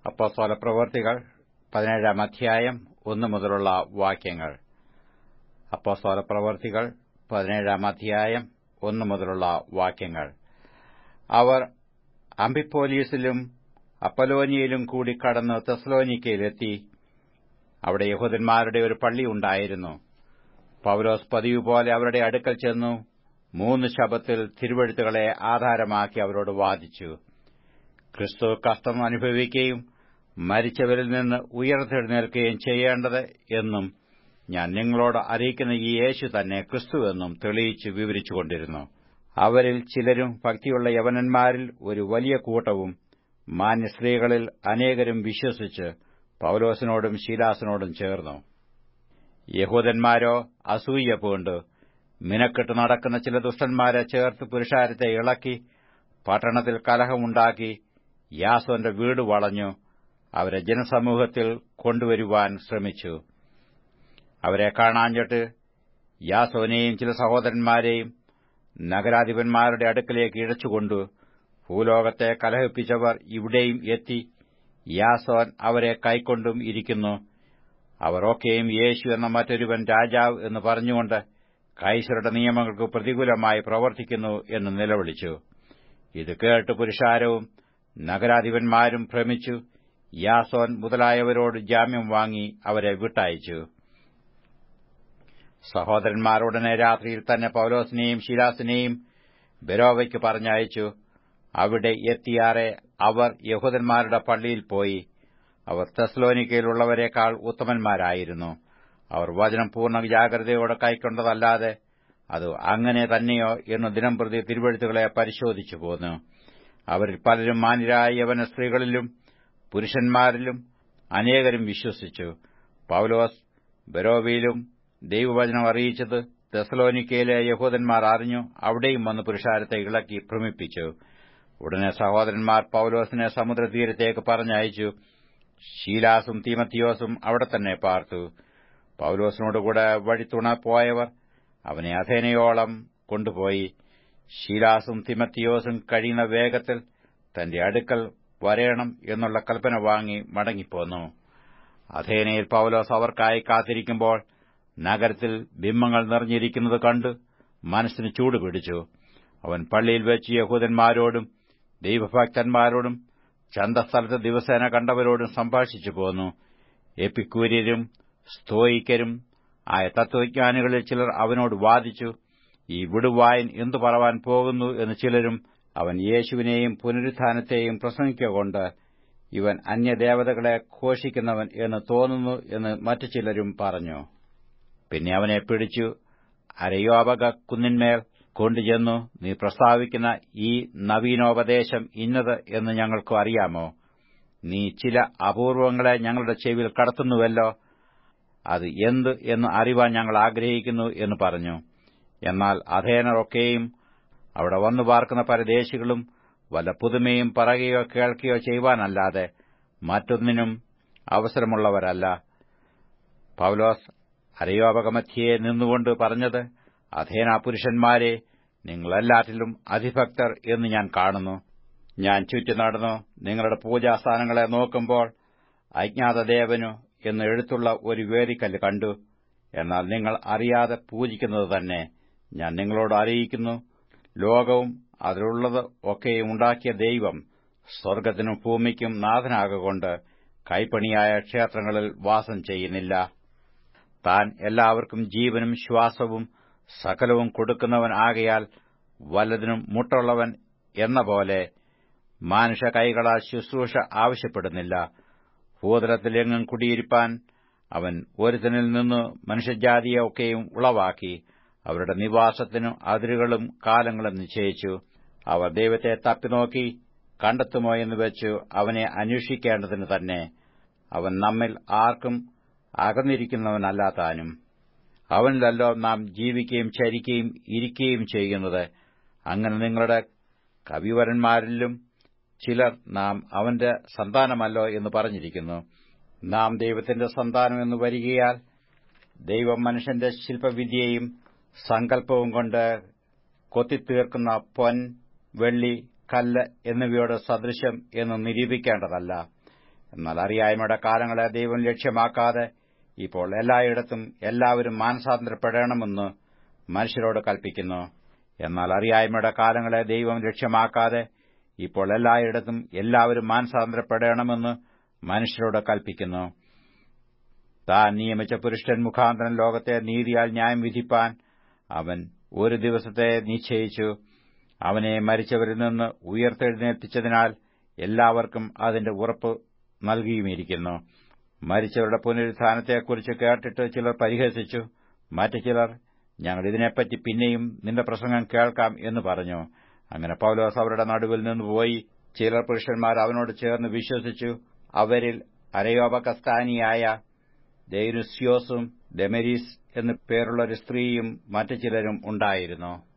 അപ്പോസ്തല പ്രവർത്തികൾ പതിനേഴാം അധ്യായം ഒന്നു മുതലുള്ള വാക്യങ്ങൾ അപ്പോസ്തല പ്രവർത്തികൾ പതിനേഴാം അധ്യായം ഒന്നു മുതലുള്ള വാക്യങ്ങൾ അവർ അംബിപ്പോലീസിലും അപ്പലോനിയയിലും കൂടി കടന്ന് തെസ്ലോനിക്കയിലെത്തി അവിടെ യഹൂദന്മാരുടെ ഒരു പള്ളി ഉണ്ടായിരുന്നു പൌലോസ് പതിവ് പോലെ അവരുടെ അടുക്കൽ ചെന്നു മൂന്ന് ശബത്തിൽ തിരുവഴുത്തുകളെ ആധാരമാക്കി അവരോട് വാദിച്ചു ക്രിസ്തു കഷ്ടം അനുഭവിക്കുകയും മരിച്ചവരിൽ നിന്ന് ഉയർത്തെഴുന്നേൽക്കുകയും ചെയ്യേണ്ടത് എന്നും ഞാൻ നിങ്ങളോട് അറിയിക്കുന്ന ഈ യേശു തന്നെ ക്രിസ്തുവെന്നും തെളിയിച്ച് വിവരിച്ചുകൊണ്ടിരുന്നു അവരിൽ ചിലരും ഭക്തിയുള്ള യവനന്മാരിൽ ഒരു വലിയ കൂട്ടവും മാന്യസ്ത്രീകളിൽ അനേകരും വിശ്വസിച്ച് പൌലോസിനോടും ശീലാസിനോടും ചേർന്നു യഹൂദന്മാരോ അസൂയ പൂണ്ട് മിനക്കെട്ട് നടക്കുന്ന ചില ദുഷ്ടന്മാരെ ചേർത്ത് പുരുഷാരത്തെ ഇളക്കി പട്ടണത്തിൽ കലഹമുണ്ടാക്കി യാസോന്റെ വീട് വളഞ്ഞു അവരെ ജനസമൂഹത്തിൽ കൊണ്ടുവരുവാൻ ശ്രമിച്ചു അവരെ കാണാഞ്ഞിട്ട് യാസോനെയും ചില സഹോദരന്മാരെയും നഗരാധിപന്മാരുടെ അടുക്കലേക്ക് ഇഴച്ചുകൊണ്ടു ഭൂലോകത്തെ കലഹിപ്പിച്ചവർ ഇവിടെയും എത്തി യാസോൻ അവരെ കൈക്കൊണ്ടും ഇരിക്കുന്നു അവർ ഒക്കെയും യേശു എന്ന മറ്റൊരുവൻ രാജാവ് എന്ന് പറഞ്ഞുകൊണ്ട് കൈസരുടെ നിയമങ്ങൾക്ക് പ്രതികൂലമായി പ്രവർത്തിക്കുന്നു എന്ന് നിലവിളിച്ചു ഇത് കേട്ട് പുരുഷാരവും നഗരാധിപന്മാരും ഭ്രമിച്ചു യാസോൻ മുതലായവരോട് ജാമ്യം വാങ്ങി അവരെ വിട്ടയച്ചു സഹോദരന്മാരുടനെ രാത്രിയിൽ തന്നെ പൌലോസിനെയും ശിലാസിനെയും ബെരോവയ്ക്ക് പറഞ്ഞയച്ചു അവിടെ എത്തിയാറെ അവർ യഹൂദന്മാരുടെ പള്ളിയിൽ പോയി അവർ തെസ്ലോനിക്കയിലുള്ളവരെക്കാൾ ഉത്തമന്മാരായിരുന്നു അവർ വചനം പൂർണ്ണ ജാഗ്രതയോടെ കൈക്കൊണ്ടതല്ലാതെ അത് അങ്ങനെ തന്നെയോ എന്ന് ദിനംപ്രതി തിരുവഴുത്തുകളെ പരിശോധിച്ചു പോന്നു അവരിൽ പലരും മാന്യരായ യവന സ്ത്രീകളിലും പുരുഷന്മാരിലും അനേകരും വിശ്വസിച്ചു പൌലോസ് ബെരോവിയിലും ദൈവവചനം അറിയിച്ചത് തെസലോനിക്കയിലെ യഹൂദന്മാർ അറിഞ്ഞു അവിടെയും വന്ന് പുരുഷാരത്തെ ഇളക്കി ഭ്രമിപ്പിച്ചു ഉടനെ സഹോദരന്മാർ പൌലോസിനെ സമുദ്രതീരത്തേക്ക് പറഞ്ഞയച്ചു ശീലാസും തീമത്തിയോസും അവിടെ തന്നെ പാർത്തു പൌലോസിനോടുകൂടെ വഴിത്തുണ പോയവർ അവനെ അഥേനയോളം കൊണ്ടുപോയി ശീലാസും തിമത്തിയോസും കഴിയുന്ന വേഗത്തിൽ തന്റെ അടുക്കൽ വരയണം എന്നുള്ള കൽപ്പന വാങ്ങി മടങ്ങിപ്പോന്നു അഥേനയിൽ പൌലോസ് അവർക്കായി കാത്തിരിക്കുമ്പോൾ നഗരത്തിൽ ബിംബങ്ങൾ നിറഞ്ഞിരിക്കുന്നത് കണ്ട് മനസ്സിന് ചൂട് പിടിച്ചു അവൻ പള്ളിയിൽ വെച്ച് യഹൂദന്മാരോടും ദൈവഭക്തന്മാരോടും ചന്തസ്ഥലത്ത് ദിവസേന കണ്ടവരോടും സംഭാഷിച്ചു പോന്നു എപ്പിക്കൂര്യരും സ്തോയിക്കരും ആയ തത്വജ്ഞാനികളിൽ ചിലർ അവനോട് വാദിച്ചു ഈ വിടുവായൻ എന്തു പറവാൻ പോകുന്നു എന്ന് ചിലരും അവൻ യേശുവിനെയും പുനരുത്ഥാനത്തെയും പ്രസംഗിക്കൊണ്ട് ഇവൻ അന്യദേവതകളെ ഘോഷിക്കുന്നവൻ എന്ന് തോന്നുന്നു എന്ന് മറ്റു ചിലരും പറഞ്ഞു പിന്നെ അവനെ പിടിച്ചു അരയോപക കുന്നിന്മേൽ കൊണ്ടുചെന്നു നീ പ്രസ്താവിക്കുന്ന ഈ നവീനോപദേശം ഇന്നത് എന്ന് ഞങ്ങൾക്ക് അറിയാമോ നീ ചില അപൂർവങ്ങളെ ഞങ്ങളുടെ ചെവിയിൽ കടത്തുന്നുവല്ലോ അത് എന്ത് എന്ന് അറിവാൻ ഞങ്ങൾ ആഗ്രഹിക്കുന്നു എന്ന് പറഞ്ഞു എന്നാൽ അധേനറൊക്കെയും അവിടെ വന്നു പാർക്കുന്ന പരദേശികളും വല്ല പുതുമയും പറയുകയോ കേൾക്കുകയോ ചെയ്യുവാനല്ലാതെ മറ്റൊന്നിനും അവസരമുള്ളവരല്ല പൌലോസ് അരയോപകമധ്യയെ നിന്നുകൊണ്ട് പറഞ്ഞത് അധേന പുരുഷന്മാരെ നിങ്ങളെല്ലാറ്റിലും അധിഭക്തർ എന്ന് ഞാൻ കാണുന്നു ഞാൻ ചുറ്റി നടന്നു നിങ്ങളുടെ പൂജാസ്ഥാനങ്ങളെ നോക്കുമ്പോൾ അജ്ഞാതദേവനു എന്ന് എഴുത്തുള്ള ഒരു വേദിക്കല്ല് കണ്ടു എന്നാൽ നിങ്ങൾ അറിയാതെ പൂജിക്കുന്നത് തന്നെ ഞാൻ നിങ്ങളോട് അറിയിക്കുന്നു ലോകവും അതിലുള്ളത് ഒക്കെയും ഉണ്ടാക്കിയ ദൈവം സ്വർഗത്തിനും ഭൂമിക്കും നാഥനാകൊണ്ട് കൈപ്പണിയായ ക്ഷേത്രങ്ങളിൽ വാസം ചെയ്യുന്നില്ല താൻ എല്ലാവർക്കും ജീവനും ശ്വാസവും സകലവും കൊടുക്കുന്നവൻ ആകയാൽ വല്ലതിനും മുട്ടുള്ളവൻ എന്ന പോലെ മാനുഷ കൈകളാൽ ശുശ്രൂഷ ആവശ്യപ്പെടുന്നില്ല ഭൂതലത്തിലെങ്ങും കുടിയിരിപ്പാൻ അവൻ ഒരുത്തനിൽ നിന്ന് മനുഷ്യജാതിയെ ഒക്കെയും ഉളവാക്കി അവരുടെ നിവാസത്തിനും അതിരുകളും കാലങ്ങളും നിശ്ചയിച്ചു അവർ ദൈവത്തെ തപ്പിനോക്കി കണ്ടെത്തുമോ എന്ന് വെച്ചു അവനെ അന്വേഷിക്കേണ്ടതിന് തന്നെ അവൻ നമ്മിൽ ആർക്കും അകന്നിരിക്കുന്നവനല്ലാത്താനും അവനിലല്ലോ നാം ജീവിക്കുകയും ചരിക്കുകയും ഇരിക്കുകയും ചെയ്യുന്നത് അങ്ങനെ നിങ്ങളുടെ കവിവരന്മാരിലും ചിലർ നാം അവന്റെ സന്താനമല്ലോ എന്ന് പറഞ്ഞിരിക്കുന്നു നാം ദൈവത്തിന്റെ സന്താനമെന്ന് വരികയാൽ ദൈവം മനുഷ്യന്റെ ശില്പവിദ്യയും സങ്കല്പവും കൊണ്ട് കൊത്തിത്തീർക്കുന്ന പൊൻ വെള്ളി കല്ല് എന്നിവയോട് സദൃശം എന്ന് നിരൂപിക്കേണ്ടതല്ല എന്നാൽ അറിയായ്മയുടെ കാലങ്ങളെ ദൈവം ലക്ഷ്യമാക്കാതെ ഇപ്പോൾ എല്ലായിടത്തും എല്ലാവരും മാനസാന്തരപ്പെടണമെന്ന് മനുഷ്യരോട് കൽപ്പിക്കുന്നു എന്നാൽ അറിയായ്മയുടെ കാലങ്ങളെ ദൈവം ലക്ഷ്യമാക്കാതെ ഇപ്പോൾ എല്ലായിടത്തും എല്ലാവരും മാനസാന്തരപ്പെടണമെന്ന് മനുഷ്യരോട് കൽപ്പിക്കുന്നു താൻ നിയമിച്ച പുരുഷൻ മുഖാന്തരം ലോകത്തെ നീതിയാൽ ന്യായം വിധിപ്പാൻ അവൻ ഒരു ദിവസത്തെ നിശ്ചയിച്ചു അവനെ മരിച്ചവരിൽ നിന്ന് ഉയർത്തെഴുന്നേൽപ്പിച്ചതിനാൽ എല്ലാവർക്കും അതിന്റെ ഉറപ്പ് നൽകിയുമിരിക്കുന്നു മരിച്ചവരുടെ പുനരുത്ഥാനത്തെക്കുറിച്ച് കേട്ടിട്ട് ചിലർ പരിഹസിച്ചു മറ്റു ചിലർ ഞങ്ങൾ ഇതിനെപ്പറ്റി പിന്നെയും നിന്റെ പ്രസംഗം കേൾക്കാം എന്ന് പറഞ്ഞു അങ്ങനെ പൗലോസ് അവരുടെ നടുവിൽ നിന്ന് പോയി ചിലർ പുരുഷന്മാർ അവനോട് ചേർന്ന് വിശ്വസിച്ചു അവരിൽ അരയോപകസ്ഥാനിയായ ദൈനുസ്യോസും ഡെമരീസ് എന്നു പേരുള്ള ഒരു സ്ത്രീയും മറ്റു ചിലരും ഉണ്ടായിരുന്നു